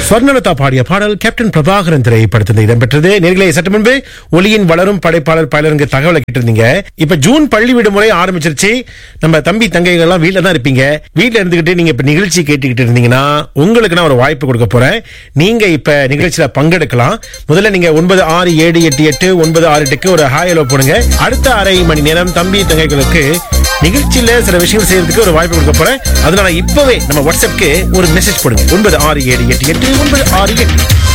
ஸ்வர்ணலதா பாடிய பாடல் கேப்டன் பிரபாகரன் திரைப்படத்தில் இடம்பெற்றது நேர்களை சற்று முன்பு ஒளியின் வளரும் படைப்பாளர் பலருங்க தகவலை கேட்டிருந்தீங்க இப்ப ஜூன் பள்ளி விடுமுறை ஆரம்பிச்சிருச்சு நம்ம தம்பி தங்கைகள் எல்லாம் வீட்ல தான் இருப்பீங்க வீட்ல இருந்துகிட்டு நீங்க இப்ப நிகழ்ச்சி கேட்டுக்கிட்டு இருந்தீங்கன்னா உங்களுக்கு நான் ஒரு வாய்ப்பு கொடுக்க போறேன் நீங்க இப்ப நிகழ்ச்சியில பங்கெடுக்கலாம் முதல்ல நீங்க ஒன்பது ஆறு ஏழு எட்டு எட்டு ஒன்பது ஆறு எட்டுக்கு ஒரு ஹாயலோ போடுங்க அடுத்த அரை மணி நேரம் தம்பி தங்கைகளுக்கு நிகழ்ச்சியில சில விஷயங்கள் செய்யறதுக்கு ஒரு வாய்ப்பு கொடுக்க போறேன் அதனால இப்பவே நம்ம வாட்ஸ்அப்க்கு ஒரு மெசேஜ் போடுங்க ஒன்பது ஆறு ஏழு எட்டு எட்டு ஒன்பது ஆறு எட்டு